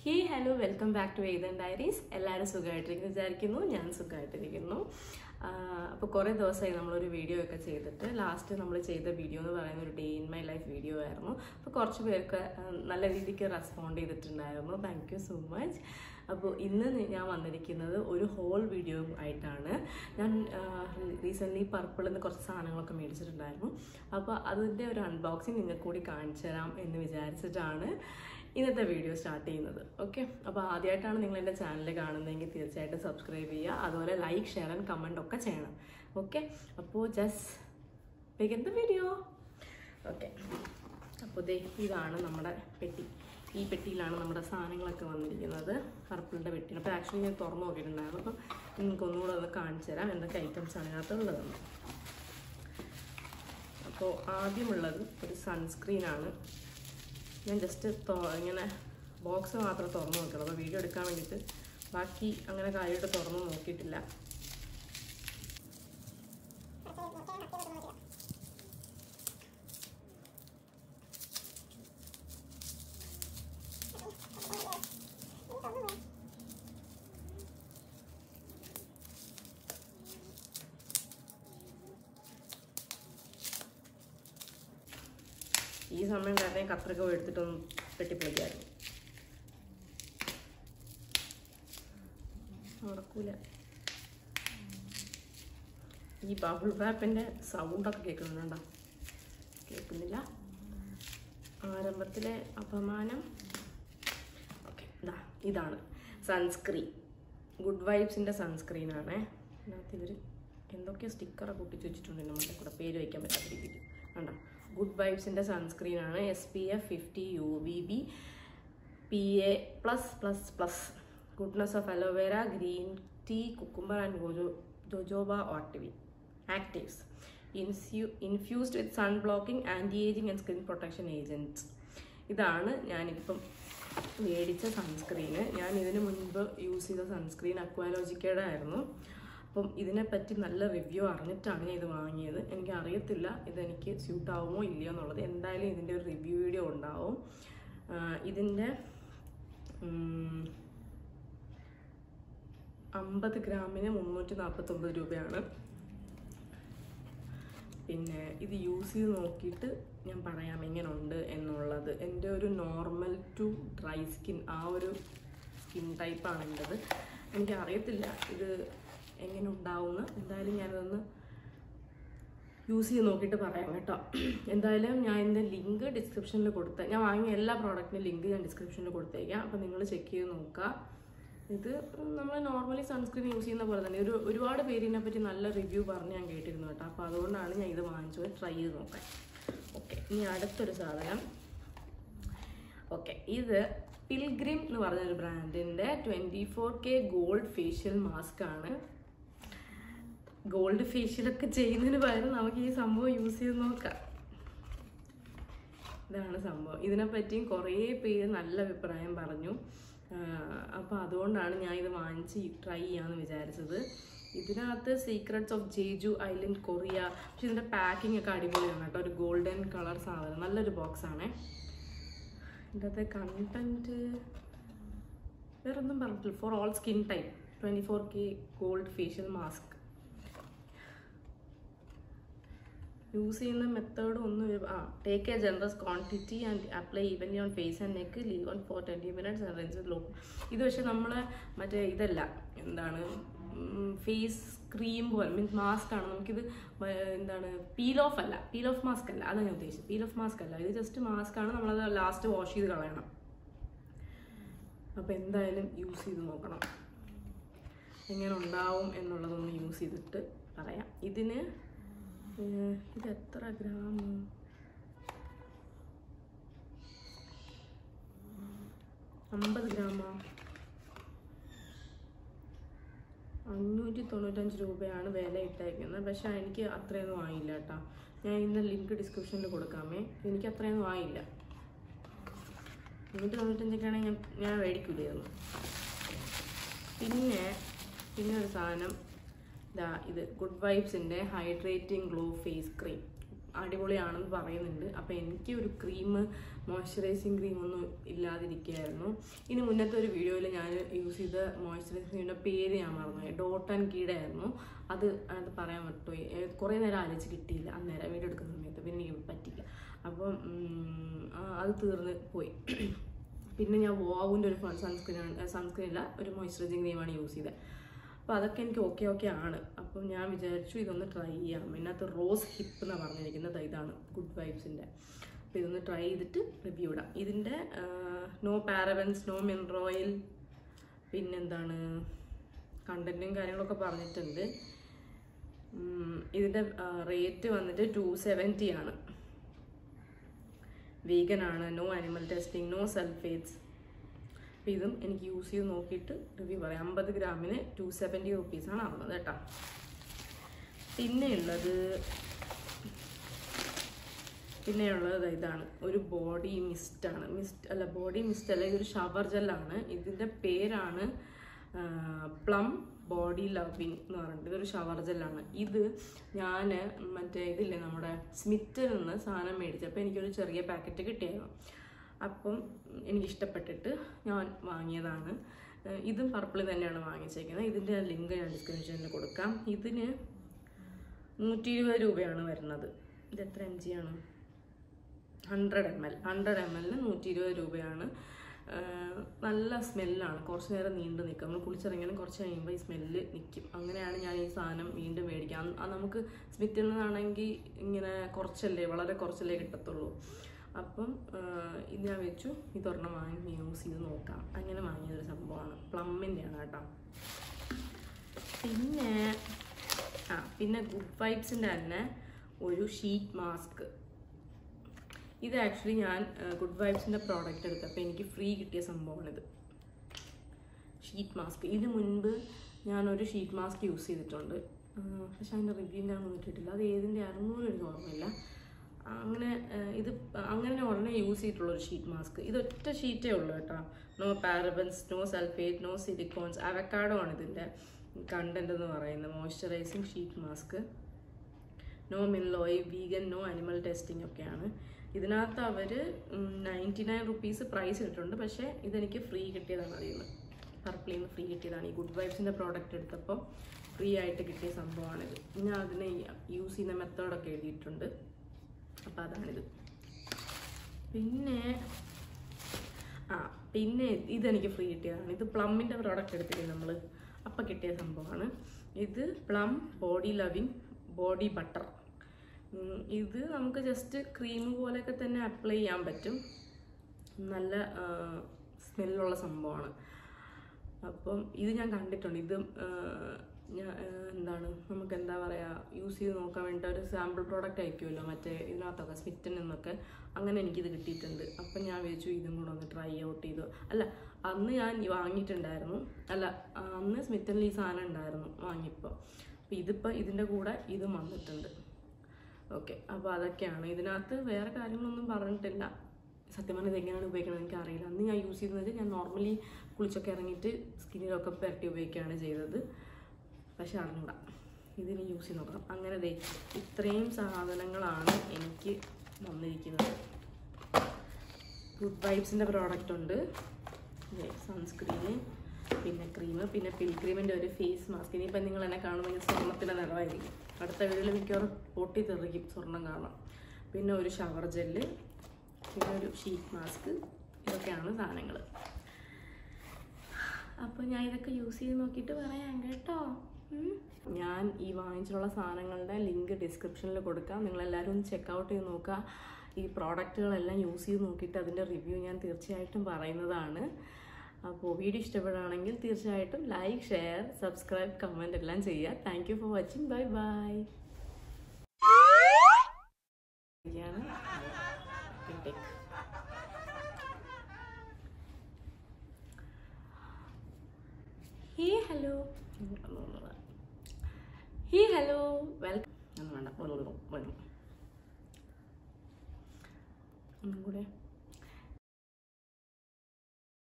Hey hello welcome back to Vedan diaries എല്ലാവരും സുഖമായിട്ടിരിക്കുന്നു വിചാരിക്കുന്നു ഞാൻ സുഖമായിട്ടിരിക്കുന്നു അപ്പോൾ കുറേ ദിവസമായി നമ്മളൊരു വീഡിയോ ഒക്കെ ചെയ്തിട്ട് ലാസ്റ്റ് നമ്മൾ ചെയ്ത വീഡിയോ എന്ന് പറയുന്ന ഒരു day in my life video ആയിരുന്നു അപ്പോൾ കുറച്ച് പേർക്ക് ആ, നല്ല രീതിക്ക് റെസ്പോണ്ട് ചെയ്തിട്ടുണ്ടായിരുന്നു താങ്ക് യു സോ മച്ച് അപ്പോൾ ഇന്ന് നി- ഞാൻ വന്നിരിക്കുന്നത് ഒരു ഹോൾ വീഡിയോ ആയിട്ടാണ് ഞാൻ റീസെൻ്റ്ലി പർപ്പിളിൽ നിന്ന് കുറച്ച് സാധനങ്ങളൊക്കെ മേടിച്ചിട്ടുണ്ടായിരുന്നു അപ്പോൾ അതിൻ്റെ ഒരു അൺബോക്സിങ് നിങ്ങൾക്ക് കൂടി കാണിച്ചു തരാം എന്ന് വിചാരിച്ചിട്ടാണ് ഇന്നത്തെ വീഡിയോ സ്റ്റാർട്ട് ചെയ്യുന്നത് ഓക്കെ അപ്പോൾ ആദ്യമായിട്ടാണ് നിങ്ങൾ എൻ്റെ ചാനൽ കാണുന്നതെങ്കിൽ തീർച്ചയായിട്ടും സബ്സ്ക്രൈബ് ചെയ്യുക അതുപോലെ ലൈക്ക് ഷെയർ ആൻഡ് കമൻറ്റ് ഒക്കെ ചെയ്യണം ഓക്കെ അപ്പോൾ just begin the video okay അപ്പോൾ ദേ ഇതാണ് നമ്മുടെ പെട്ടി ഈ പെട്ടിയിലാണ് നമ്മുടെ സാധനങ്ങളൊക്കെ വന്നിരിക്കുന്നത് പർപ്പിളിൻ്റെ പെട്ടിയിൽ അപ്പോൾ ആക്ച്വലി ഞാൻ തുറന്നു നോക്കിയിട്ടുണ്ടായിരുന്നു അപ്പം നിങ്ങൾക്ക് ഒന്നുകൂടെ ഒന്ന് കാണിച്ചു തരാം എന്തൊക്കെ ഐറ്റംസ് ആണ് ഇതിനകത്തുള്ളതെന്ന് അപ്പോൾ ആദ്യമുള്ളത് ഒരു സൺസ്ക്രീനാണ് ഞാൻ ജസ്റ്റ് ഇങ്ങനെ ബോക്സ് മാത്രം തുറന്നു നോക്കണം അപ്പോൾ വീഡിയോ എടുക്കാൻ വേണ്ടിയിട്ട് ബാക്കി അങ്ങനെ കാര്യമായിട്ട് തുറന്നു നോക്കിയിട്ടില്ല ഈ സമയം കാരണം കത്രിക പോയി എടുത്തിട്ടൊന്ന് വെട്ടിപ്പൊളിക്കായിരുന്നു നടക്കൂല ഈ ബബിൾ റാപ്പിൻ്റെ സൗണ്ടൊക്കെ കേൾക്കുന്നുണ്ടോ കേൾക്കുന്നില്ല ആരംഭത്തിലെ അപമാനം ഓക്കെ ഇതാ ഇതാണ് സൺസ്ക്രീൻ ഗുഡ് വൈബ്സിൻ്റെ സൺസ്ക്രീനാണേ ഇതിനകത്ത് ഇവർ എന്തൊക്കെയോ സ്റ്റിക്കറൊക്കെ ഒട്ടിച്ച് വെച്ചിട്ടുണ്ട് നമ്മുടെ കൂടെ പേര് വയ്ക്കാൻ പറ്റാത്ത രീതിയിൽ കണ്ടോ ഗുഡ് വൈബ്സിൻ്റെ സൺസ്ക്രീനാണ് S P F fifty U V B P A plus plus plus goodness of aloe vera green tea cucumber and ഗോജോ ജോജോബ ഓട്ടിവി ആക്റ്റീവ്സ് ഇൻസ്യൂ infused with sun blocking anti ageing and skin protection agents ഇതാണ് ഞാനിപ്പം മേടിച്ച സൺസ്ക്രീന് ഞാൻ ഇതിന് മുൻപ് use ചെയ്ത സൺസ്ക്രീൻ അക്വാലോജിക്കയുടെ ആയിരുന്നു അപ്പം ഇതിനെപ്പറ്റി നല്ല റിവ്യൂ അറിഞ്ഞിട്ടാണ് ഞാൻ ഇത് വാങ്ങിയത് എനിക്ക് അറിയത്തില്ല ഇതെനിക്ക് സ്യൂട്ട് ആവുമോ ഇല്ലയോ എന്നുള്ളത് എന്തായാലും ഇതിൻ്റെ ഒരു റിവ്യൂ വീഡിയോ ഉണ്ടാവും ആഹ് ഇതിൻ്റെ ഉം, അമ്പത് ഗ്രാമിന് മുന്നൂറ്റി നാൽപ്പത്തൊമ്പത് രൂപയാണ് പിന്നെ ഇത് യൂസ് ചെയ്ത് നോക്കിയിട്ട് ഞാൻ പറയാം എങ്ങനെ ഉണ്ട് എന്നുള്ളത് എൻ്റെ ഒരു നോർമൽ ടു ഡ്രൈ സ്കിൻ ആ ഒരു സ്കിൻ ടൈപ്പാണ് എൻ്റെത് എനിക്ക് അറിയത്തില്ല ഇത് എങ്ങനെ ഉണ്ടാവുമെന്ന് എന്തായാലും ഞാനതൊന്ന് യൂസ് ചെയ്ത് നോക്കിയിട്ട് പറയാം കേട്ടോ എന്തായാലും ഞാൻ ഇതിൻ്റെ ലിങ്ക് ഡിസ്ക്രിപ്ഷനിൽ കൊടുത്ത ഞാൻ വാങ്ങിയ എല്ലാ പ്രോഡക്റ്റിൻ്റെ ലിങ്ക് ഞാൻ ഡിസ്ക്രിപ്ഷനിൽ കൊടുത്തേക്കാം അപ്പോൾ നിങ്ങൾ ചെക്ക് ചെയ്ത് നോക്കുക ഇത് നമ്മൾ നോർമലി സൺസ്ക്രീൻ യൂസ് ചെയ്യുന്ന പോലെ തന്നെ ഒരു ഒരുപാട് പേര് ഇതിനെപ്പറ്റി നല്ല റിവ്യൂ പറഞ്ഞ് ഞാൻ കേട്ടിരുന്നു കേട്ടോ അപ്പോൾ അതുകൊണ്ടാണ് ഞാൻ ഇത് വാങ്ങിച്ചത് ട്രൈ ചെയ്ത് നോക്കാൻ ഓക്കെ ഇനി അടുത്തൊരു സാധനം ഓക്കെ ഇത് പിൽഗ്രിം എന്ന് പറഞ്ഞൊരു ബ്രാൻഡിൻ്റെ twenty four K gold facial mask ആണ് ഗോൾഡ് ഫേഷ്യലൊക്കെ ചെയ്യുന്നതിന് പകരം നമുക്ക് ഈ സംഭവം യൂസ് ചെയ്ത് നോക്കാം ഇതാണ് സംഭവം ഇതിനെപ്പറ്റിയും കുറേ പേര് നല്ല അഭിപ്രായം പറഞ്ഞു അപ്പോൾ അതുകൊണ്ടാണ് ഞാൻ ഇത് വാങ്ങിച്ച് ട്രൈ ചെയ്യാമെന്ന് വിചാരിച്ചത് ഇതിനകത്ത് secrets of Jeju island Korea പക്ഷെ ഇതിൻ്റെ പാക്കിംഗ് ഒക്കെ അടിപൊളിയാണ് കേട്ടോ ഒരു ഗോൾഡൻ കളർ സാധനം നല്ലൊരു ബോക്സ് ആണേ ഇതിൻ്റെ കണ്ടൻറ്റ് വേറെ ഒന്നും പറഞ്ഞിട്ടില്ല for all skin type twenty four K gold facial mask use ചെയ്യുന്ന മെത്തേഡ് ഒന്നും ഒരു- ആ take a generous quantity and apply evenly on face and neck leave on for twenty minutes and rinse ലോ ഇത് പക്ഷേ നമ്മൾ മറ്റേ ഇതല്ല എന്താണ് ഫേസ് ക്രീം പോലെ മീൻസ് മാസ്ക് ആണ് നമുക്കിത് വ- എന്താണ് പീൽ ഓഫ് അല്ല പീൽ ഓഫ് മാസ്ക് അല്ല അതാണ് ഞാൻ ഉദ്ദേശിച്ചത് പീൽ ഓഫ് മാസ്ക് അല്ല ഇത് ജസ്റ്റ് മാസ്ക് ആണ് നമ്മളത് ലാസ്റ്റ് വാഷ് ചെയ്ത് കളയണം അപ്പോൾ എന്തായാലും യൂസ് ചെയ്ത് നോക്കണം എങ്ങനെ ഉണ്ടാവും എന്നുള്ളതൊന്ന് യൂസ് ചെയ്തിട്ട് പറയാം ഇതിന് ഏഹ്, ഇത് എത്ര ഗ്രാം അമ്പത് ഗ്രാമാ അഞ്ഞൂറ്റി തൊണ്ണൂറ്റഞ്ച് രൂപയാണ് വില ഇട്ടേക്കുന്നത് പക്ഷെ എനിക്ക് അത്രയൊന്നും ആയില്ല കേട്ടോ ഞാൻ ഇന്ന് ലിങ്ക് ഡിസ്ക്രിപ്ഷനിൽ കൊടുക്കാമേ എനിക്ക് അത്രയൊന്നും ആയില്ല അഞ്ഞൂറ്റി തൊണ്ണൂറ്റഞ്ചൊക്കെ ആണെങ്കിൽ ഞാൻ ഞാൻ മേടിക്കില്ലായിരുന്നു പിന്നെ പിന്നെ ഒരു സാധനം ഇതാ ഇത് ഗുഡ് വൈബ്സിൻ്റെ ഹൈഡ്രേറ്റിംഗ് ഗ്ലോ ഫേസ് ക്രീം അടിപൊളിയാണെന്ന് പറയുന്നുണ്ട് അപ്പോൾ എനിക്ക് ഒരു ക്രീം മോയ്സ്ചറൈസിങ് ക്രീം ഒന്നും ഇല്ലാതിരിക്കുകയായിരുന്നു ഇനി മുന്നത്തെ ഒരു വീഡിയോയിൽ ഞാൻ യൂസ് ചെയ്ത മോയ്സ്ചറൈസിങ് ക്രീമിൻ്റെ പേര് ഞാൻ മറന്നുപോയി ഡോട്ട് ആൻഡ് കീടെ ആയിരുന്നു അത് അത് പറയാൻ പറ്റുപോയി കുറേ നേരം ആലോചിച്ച് കിട്ടിയില്ല അന്നേരം വീഡിയോ എടുക്കുന്ന സമയത്ത് പിന്നെ എനിക്ക് പറ്റില്ല അപ്പം ഉം, ആ, അത് തീർന്ന് പോയി പിന്നെ ഞാൻ വോവിൻ്റെ ഒരു സൺസ്ക്രീൻ സൺസ്ക്രീൻ അല്ല ഒരു മോയ്സ്ചറൈസിങ് ക്രീമാണ് യൂസ് ചെയ്തത് അപ്പോൾ അതൊക്കെ എനിക്ക് ഓക്കെ ഓക്കെ ആണ് അപ്പം ഞാൻ വിചാരിച്ചു ഇതൊന്ന് ട്രൈ ചെയ്യാം ഇതിനകത്ത് റോസ് ഹിപ്പ് എന്നാണ് പറഞ്ഞിരിക്കുന്നത് ഇതാണ് ഗുഡ് വൈബ്സിൻ്റെ അപ്പോൾ ഇതൊന്ന് ട്രൈ ചെയ്തിട്ട് റിവ്യൂ ഇടാം ഇതിൻ്റെ നോ പാരബൻസ് നോ മിനറോയിൽ പിന്നെന്താണ് കണ്ടൻറ്റും കാര്യങ്ങളൊക്കെ പറഞ്ഞിട്ടുണ്ട് ഉം, ഇതിൻ്റെ റേറ്റ് വന്നിട്ട് ടു സെവൻറ്റി ആണ് വീഗൻ ആണ് no animal testing no sulphates അപ്പോൾ ഇതും എനിക്ക് യൂസ് ചെയ്ത് നോക്കിയിട്ട് റിവ്യൂ പറയാം അമ്പത് ഗ്രാമിന് ടു സെവൻറ്റി റുപ്പീസാണ് ആവുന്നത് കേട്ടോ പിന്നെ ഉള്ളത് പിന്നെയുള്ളത് ഇതാണ് ഒരു ബോഡി മിസ്റ്റാണ് മിസ്റ്റ് അല്ല ബോഡി മിസ്റ്റ് അല്ല ഇതൊരു ഷവർ ജെല്ലാണ് ഇതിൻ്റെ പേരാണ് പ്ലം ബോഡി ലവിങ് എന്ന് പറഞ്ഞിട്ട് ഇതൊരു ഷവർ ജെല്ലാണ് ഇത് ഞാൻ മറ്റേ ഇതില്ലേ നമ്മുടെ സ്മിത്തിൽ നിന്ന് സാധനം മേടിച്ചപ്പോൾ എനിക്കൊരു ചെറിയ പാക്കറ്റ് കിട്ടിയായിരുന്നു അപ്പം എനിക്ക് ഇഷ്ടപ്പെട്ടിട്ട് ഞാൻ വാങ്ങിയതാണ് ഏഹ് ഇതും പർപ്പിൾ തന്നെയാണ് വാങ്ങിച്ചേക്കുന്നത് ഇതിൻ്റെ ലിങ്ക് ഞാൻ ഡിസ്ക്രിപ്ഷനിൽ കൊടുക്കാം ഇതിന് നൂറ്റി ഇരുപത് രൂപയാണ് വരുന്നത് ഇത് എത്ര എം ജി ആണ് hundred M L hundred M എല്ലിന് നൂറ്റി ഇരുപത് രൂപയാണ് ആഹ് നല്ല സ്മെല്ലാണ് കുറച്ച് നേരം നീണ്ടു നിൽക്കും നമ്മൾ കുളിച്ചിറങ്ങിയാലും കുറച്ച് കഴിയുമ്പോൾ ഈ സ്മെല്ല് നിൽക്കും അങ്ങനെയാണ് ഞാൻ ഈ സാധനം വീണ്ടും മേടിക്കുക അന്ന് അത് നമുക്ക് സ്മിത്തിൽ നിന്നാണെങ്കിൽ ഇങ്ങനെ കുറച്ചല്ലേ വളരെ കുറച്ചല്ലേ കിട്ടത്തുള്ളൂ അപ്പം ആഹ് ഇത് ഞാൻ വെച്ചു ഇതൊരെണ്ണം വാങ്ങി യൂസ് ചെയ്ത് നോക്കാം അങ്ങനെ വാങ്ങിയൊരു സംഭവമാണ് പ്ലമ്മിൻ്റെയാണ് കേട്ടോ പിന്നെ ആ പിന്നെ ഗുഡ് വൈബ്സിൻ്റെ തന്നെ ഒരു ഷീറ്റ് മാസ്ക് ഇത് ആക്ച്വലി ഞാൻ ഗുഡ് വൈബ്സിൻ്റെ പ്രോഡക്റ്റ് എടുത്തപ്പോൾ എനിക്ക് ഫ്രീ കിട്ടിയ സംഭവമാണിത് ഷീറ്റ് മാസ്ക് ഇതിന് മുൻപ് ഞാനൊരു ഷീറ്റ് മാസ്ക് യൂസ് ചെയ്തിട്ടുണ്ട് ആ, പക്ഷെ അതിൻ്റെ റിവ്യൂ ഞാൻ നോക്കിയിട്ടില്ല അത് ഏതിൻ്റെ ആയിരുന്നു എനിക്ക് ഓർമ്മയില്ല അങ്ങനെ ആ, ഇത് അങ്ങനെ ഉടനെ യൂസ് ചെയ്തിട്ടുള്ള ഒരു ഷീറ്റ് മാസ്ക് ഇത് ഒറ്റ ഷീറ്റേ ഉള്ളൂ കേട്ടോ no parabens no sulphate no silicones avocado ആണ് ഇതിൻ്റെ കണ്ടന്റ് എന്ന് പറയുന്നത് മോയ്സ്ചറൈസിങ് ഷീറ്റ് മാസ്ക് നോ മിൻലോയ് വീഗൻ നോ അനിമൽ ടെസ്റ്റിംഗ് ഒക്കെയാണ് ഇതിനകത്ത് അവർ നയൻറ്റി നയൻ റുപ്പീസ് പ്രൈസ് ഇട്ടിട്ടുണ്ട് പക്ഷേ ഇതെനിക്ക് ഫ്രീ കിട്ടിയതാണ് അറിയുന്നത് പർപ്പിളിൽ നിന്ന് ഫ്രീ കിട്ടിയതാണ് ഈ ഗുഡ് വൈബ്സിൻ്റെ പ്രോഡക്റ്റ് എടുത്തപ്പോൾ ഫ്രീ ആയിട്ട് കിട്ടിയ സംഭവമാണിത് ഞാൻ അതിനെ യൂസ് ചെയ്യുന്ന മെത്തേഡൊക്കെ എഴുതിയിട്ടുണ്ട് അപ്പോൾ അതാണിത് പിന്നെ ആ പിന്നെ ഇതെനിക്ക് ഫ്രീ കിട്ടിയതാണ് ഇത് പ്ലമ്മിൻ്റെ പ്രോഡക്റ്റ് എടുത്തില്ലേ നമ്മൾ അപ്പം കിട്ടിയ സംഭവമാണ് ഇത് Plum body loving body butter ഇത് നമുക്ക് ജസ്റ്റ് ക്രീം പോലെയൊക്കെ തന്നെ അപ്ലൈ ചെയ്യാൻ പറ്റും നല്ല സ്മെല്ലുള്ള സംഭവമാണ് അപ്പം ഇത് ഞാൻ കണ്ടിട്ടുണ്ട് ഇത് ഞാൻ എന്താണ് നമുക്ക് എന്താ പറയുക യൂസ് ചെയ്ത് നോക്കാൻ വേണ്ടിയിട്ട് ഒരു സാമ്പിൾ പ്രോഡക്റ്റ് അയക്കുമല്ലോ മറ്റേ ഇതിനകത്തൊക്കെ സ്മിറ്റിൽ നിന്നൊക്കെ അങ്ങനെ എനിക്കിത് കിട്ടിയിട്ടുണ്ട് അപ്പം ഞാൻ വിചാരിച്ചു ഇതും കൂടെ ഒന്ന് ട്രൈ ഔട്ട് ചെയ്തു അല്ല അന്ന് ഞാൻ ഈ വാങ്ങിയിട്ടുണ്ടായിരുന്നു അല്ല ആ, അന്ന് സ്മിറ്റനിൽ ഈ സാധനം ഉണ്ടായിരുന്നു വാങ്ങിയപ്പോൾ അപ്പോൾ ഇതിപ്പോൾ ഇതിൻ്റെ കൂടെ ഇതും വന്നിട്ടുണ്ട് ഓക്കെ അപ്പോൾ അതൊക്കെയാണ് ഇതിനകത്ത് വേറെ കാര്യങ്ങളൊന്നും പറഞ്ഞിട്ടില്ല സത്യം പറഞ്ഞാൽ ഇതെങ്ങനെയാണ് ഉപയോഗിക്കുന്നത് എനിക്ക് അറിയില്ല അന്ന് ഞാൻ യൂസ് ചെയ്യുന്നത് ഞാൻ നോർമലി കുളിച്ചൊക്കെ ഇറങ്ങിയിട്ട് സ്കിന്നിലൊക്കെ പുരട്ടി ഉപയോഗിക്കുകയാണ് ചെയ്തത് പക്ഷെ അറിഞ്ഞൂടാ ഇതിന് യൂസ് ചെയ്ത് നോക്കണം അങ്ങനെ ദേ ഇത്രയും സാധനങ്ങളാണ് എനിക്ക് വന്നിരിക്കുന്നത് ഗുഡ് വൈബ്സിൻ്റെ പ്രോഡക്റ്റ് ഉണ്ട് സൺസ്ക്രീന് പിന്നെ ക്രീം പിന്നെ പിൽക്രീമിൻ്റെ ഒരു ഫേസ് മാസ്ക് ഇനിയിപ്പോൾ നിങ്ങൾ എന്നെ കാണുമ്പോൾ സ്വർണ്ണത്തിൻ്റെ നിറമായിരിക്കും അടുത്ത വീഡിയോയിൽ മിക്കവാറും പൊട്ടി തെറിക്കും സ്വർണ്ണം കാണാം പിന്നെ ഒരു ഷവർ ജെല്ല് പിന്നെ ഒരു ഷീറ്റ് മാസ്ക് ഇതൊക്കെയാണ് സാധനങ്ങൾ അപ്പോൾ ഞാൻ ഇതൊക്കെ യൂസ് ചെയ്ത് നോക്കിയിട്ട് പറയാം കേട്ടോ ഉം. ഞാൻ ഈ വാങ്ങിച്ചിട്ടുള്ള സാധനങ്ങളുടെ ലിങ്ക് ഡിസ്ക്രിപ്ഷനിൽ കൊടുക്കാം നിങ്ങളെല്ലാവരും ഒന്ന് ചെക്കൗട്ട് ചെയ്ത് നോക്കുക ഈ പ്രോഡക്റ്റുകളെല്ലാം യൂസ് ചെയ്ത് നോക്കിയിട്ട് അതിൻ്റെ റിവ്യൂ ഞാൻ തീർച്ചയായിട്ടും പറയുന്നതാണ് അപ്പോൾ വീഡിയോ ഇഷ്ടപ്പെടുകയാണെങ്കിൽ തീർച്ചയായിട്ടും ലൈക്ക് ഷെയർ സബ്സ്ക്രൈബ് കമൻറ്റ് എല്ലാം ചെയ്യുക thank you for watching bye bye take hey hello hey hello welcome ഒന്നും വേണ്ട ഒന്നും വേണം ഒന്നും കൂടെ